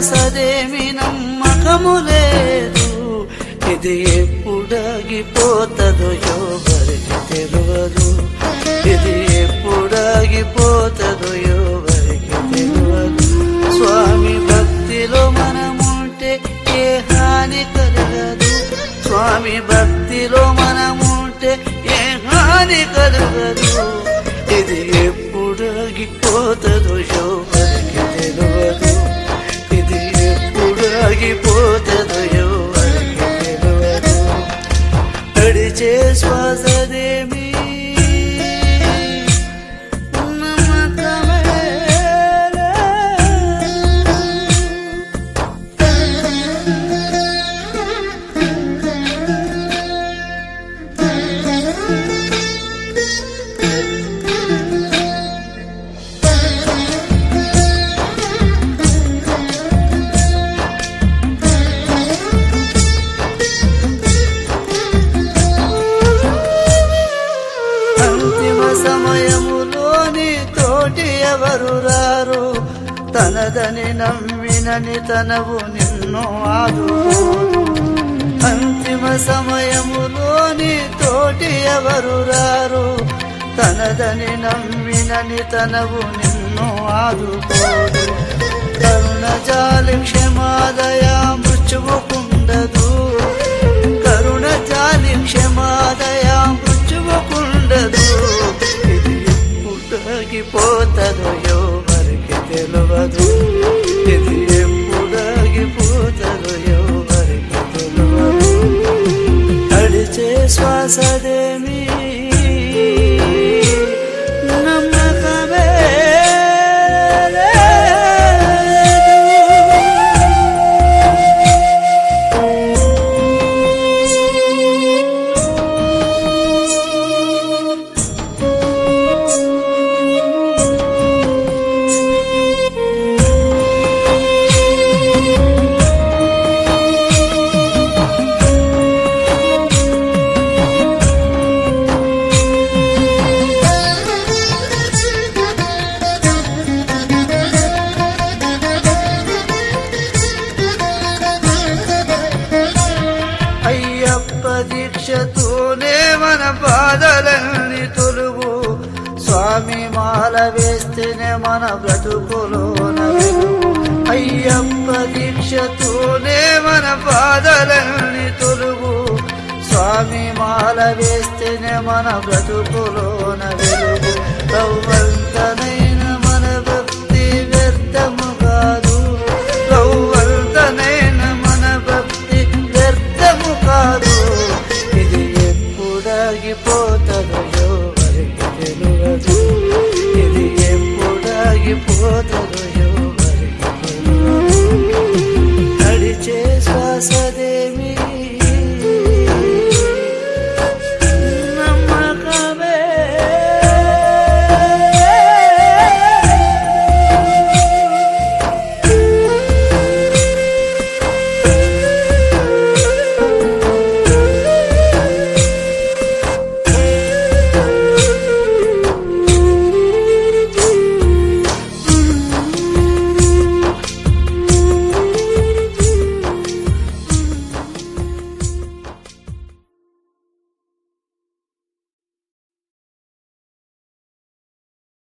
శ్వాసదేమి నమ్మకము లేదు ఇది ఎప్పుడాగిపోతుందో ఎవరికి తెలియదు ఇది ఎప్పుడాగిపోతుందో ఎవరికి తెలియదు స్వామి భక్తిలో మనముంటే ఏ హాని కలగదు స్వామి భక్తిలో మనముంటే ఏ హాని కలగదు ఇది ఎప్పుడాగిపోతుందో ఎవరికి తెలియదు ఇది ఎప్పుడు ఆగిపోతుందో ఎవరికి తెలియదు నడిచే శ్వాసదేమి నమ్మకమే అంతిమ సమయములోని తోటి ఎవరు రారు తనదని నమ్మినని తనవు నిన్ను ఆదుకోదు అంతిమ సమయములోని తోటి ఎవరు రారు తనదని నమ్మినని తనవు నిన్ను ఆదుకోదు కరుణ జాలి క్షమాదయా మృత్యువుకుండదు కరుణ జాలి క్షమాదయా మృత్యువుకుండదు ఇది ఎప్పుడాగిపోతుందో ఎవరికి తెలియదు ఇది ఎప్పుడాగిపోతుందో ఎవరికి తెలియదు నడిచే శ్వాసదేమి నమ్మకమే అయ్యప్ప దీక్షతోనే మన బాధలన్నీ తొలుగు స్వామి మాల వేస్తేనే మన బ్రతుకులోన వెలుగు అయ్యప్ప దీక్షతోనే మన బాధలన్నీ తొలుగు స్వామి మాల వేస్తేనే మన బ్రతుకులోన వెలుగు కవ్వల్